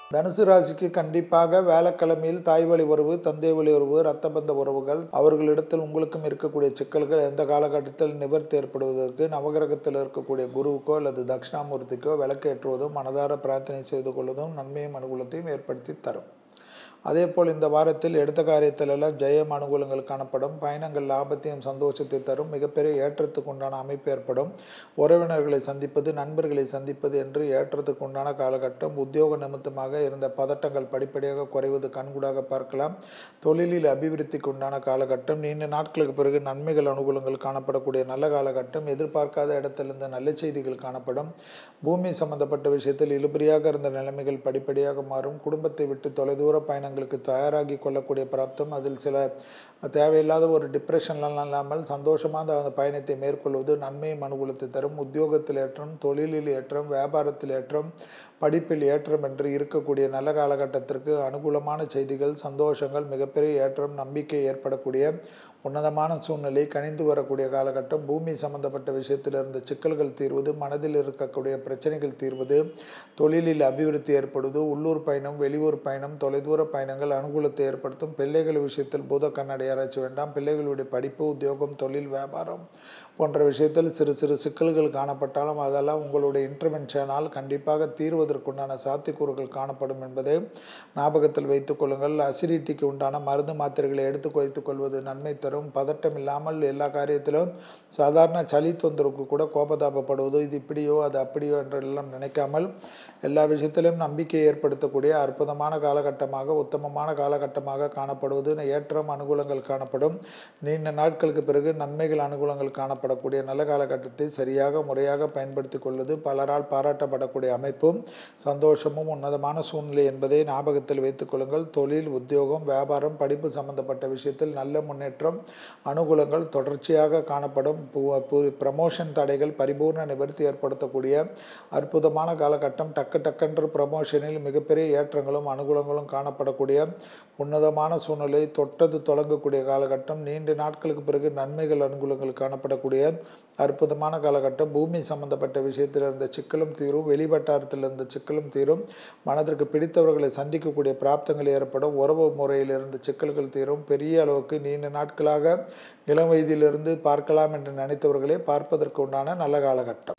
தனுசு ராசிக்கு கண்டிப்பாக வேலைக்கிழமையில் தாய் வழி உறவு தந்தை வழி உறவு இரத்த பந்த உறவுகள் அவர்களிடத்தில் உங்களுக்கும் இருக்கக்கூடிய சிக்கல்கள் எந்த காலகட்டத்தில் நிவர்த்தி ஏற்படுவதற்கு நவகிரகத்தில் இருக்கக்கூடிய குருவுக்கோ அல்லது தட்சிணாமூர்த்திக்கோ விளக்கேற்றுவதும் மனதார பிரார்த்தனை செய்து கொள்வதும் நன்மையும் அனுகூலத்தையும் ஏற்படுத்தி தரும் அதே போல் இந்த வாரத்தில் எடுத்த காரியத்திலெல்லாம் ஜெயம் அனுகூலங்கள் காணப்படும் பயணங்கள் லாபத்தையும் சந்தோஷத்தை தரும் மிகப்பெரிய ஏற்றத்துக்கு உண்டான அமைப்பு ஏற்படும் உறவினர்களை சந்திப்பது நண்பர்களை சந்திப்பது என்று ஏற்றத்துக்கு உண்டான காலகட்டம் உத்தியோக நிமித்தமாக இருந்த பதட்டங்கள் படிப்படியாக குறைவது கண்கூடாக பார்க்கலாம் தொழிலில் அபிவிருத்திக்கு உண்டான காலகட்டம் நீண்ட நாட்களுக்கு பிறகு நன்மைகள் அனுகூலங்கள் காணப்படக்கூடிய நல்ல காலகட்டம் எதிர்பார்க்காத இடத்திலிருந்து நல்ல செய்திகள் காணப்படும் பூமி சம்பந்தப்பட்ட விஷயத்தில் இழுபறியாக இருந்த நிலைமைகள் படிப்படியாக மாறும் குடும்பத்தை விட்டு தொலைதூர பயணங்களுக்கு தயாராகி கொள்ளக்கூடிய பிராப்தம் அதில் சில தேவையில்லாத ஒரு டிப்ரெஷன்லாம் இல்லாமல் சந்தோஷமாக அந்த பயணத்தை மேற்கொள்வது நன்மையும் அனுகூலத்தை தரும் உத்தியோகத்தில் ஏற்றம் தொழிலில் ஏற்றம் வியாபாரத்தில் ஏற்றம் படிப்பில் ஏற்றம் என்று இருக்கக்கூடிய நல்ல காலகட்டத்திற்கு அனுகூலமான செய்திகள் சந்தோஷங்கள் மிகப்பெரிய ஏற்றம் நம்பிக்கை ஏற்படக்கூடிய உன்னதமான சூழ்நிலை கணிந்து வரக்கூடிய காலகட்டம் பூமி சம்பந்தப்பட்ட விஷயத்தில் இருந்த சிக்கல்கள் தீர்வது மனதில் இருக்கக்கூடிய பிரச்சனைகள் தீர்வது தொழிலில் அபிவிருத்தி ஏற்படுவது உள்ளூர் பயணம் வெளியூர் பயணம் தொலைதூர பயணங்கள் அனுகூலத்தை ஏற்படுத்தும் பிள்ளைகள் விஷயத்தில் பூத கண்ணடை ஆராய்ச்சி வேண்டாம் பிள்ளைகளுடைய படிப்பு உத்தியோகம் தொழில் வியாபாரம் போன்ற விஷயத்தில் சிறு சிறு சிக்கல்கள் காணப்பட்டாலும் அதெல்லாம் உங்களுடைய இன்டர்வென்ஷனால் கண்டிப்பாக தீர்வதற்குண்டான சாத்தியக்கூறுகள் காணப்படும் என்பதை ஞாபகத்தில் வைத்துக் கொள்ளுங்கள் அசிடிட்டிக்கு உண்டான மருந்து மாத்திரைகளை எடுத்து வைத்துக் கொள்வது நன்மை தரும் பதட்டம் இல்லாமல் எல்லா காரியத்திலும் சாதாரண சளி தொந்தரவுக்கு கூட கோபதாபப்படுவதோ இது இப்படியோ அது அப்படியோ என்றெல்லாம் நினைக்காமல் எல்லா விஷயத்திலும் நம்பிக்கை ஏற்படுத்தக்கூடிய அற்புதமான காலகட்டமாக உத்தமமான காலகட்டமாக காணப்படுவது ஏற்றம் அனுகூலங்கள் காணப்படும் நீண்ட நாட்களுக்கு பிறகு நன்மைகள் அனுகூலங்கள் காணப்படக்கூடிய நல்ல காலகட்டத்தை சரியாக முறையாக பயன்படுத்தி கொள்வது பலரால் பாராட்டப்படக்கூடிய அமைப்பும் சந்தோஷமும் உன்னதமான சூழ்நிலை என்பதை ஞாபகத்தில் வைத்துக் கொள்ளுங்கள் தொழில் உத்தியோகம் வியாபாரம் படிப்பு சம்பந்தப்பட்ட விஷயத்தில் நல்ல முன்னேற்றம் அனுகூலங்கள் தொடர்ச்சியாக காணப்படும் ப்ரமோஷன் தடைகள் பரிபூர்ண நிவர்த்தி ஏற்படுத்தக்கூடிய அற்புதமான காலகட்டம் டக்கு டக்கென்று ப்ரமோஷனில் மிகப்பெரிய ஏற்றங்களும் அனுகூலங்களும் காணப்படக்கூடிய உன்னதமான சூழ்நிலை தொட்டது தொடங்கக்கூடிய காலகட்டம் நீண்ட நாட்களுக்கு பிறகு நன்மைகள் அனுகூலங்கள் காணப்படக்கூடிய அற்புதமான காலகட்டம் பூமி சம்பந்தப்பட்ட விஷயத்தில் இருந்த சிக்கலும் தீரும் வெளிவட்டாரத்தில் இருந்த சிக்கலும் தீரும் மனதிற்கு பிடித்தவர்களை சந்திக்கக்கூடிய பிராப்தங்கள் ஏற்படும் உறவு முறையில் இருந்த சிக்கல்கள் தீரும் பெரிய அளவுக்கு நீண்ட நாட்களாக இளம் வயதிலிருந்து பார்க்கலாம் என்று நினைத்தவர்களே பார்ப்பதற்கு உண்டான நல்ல காலகட்டம்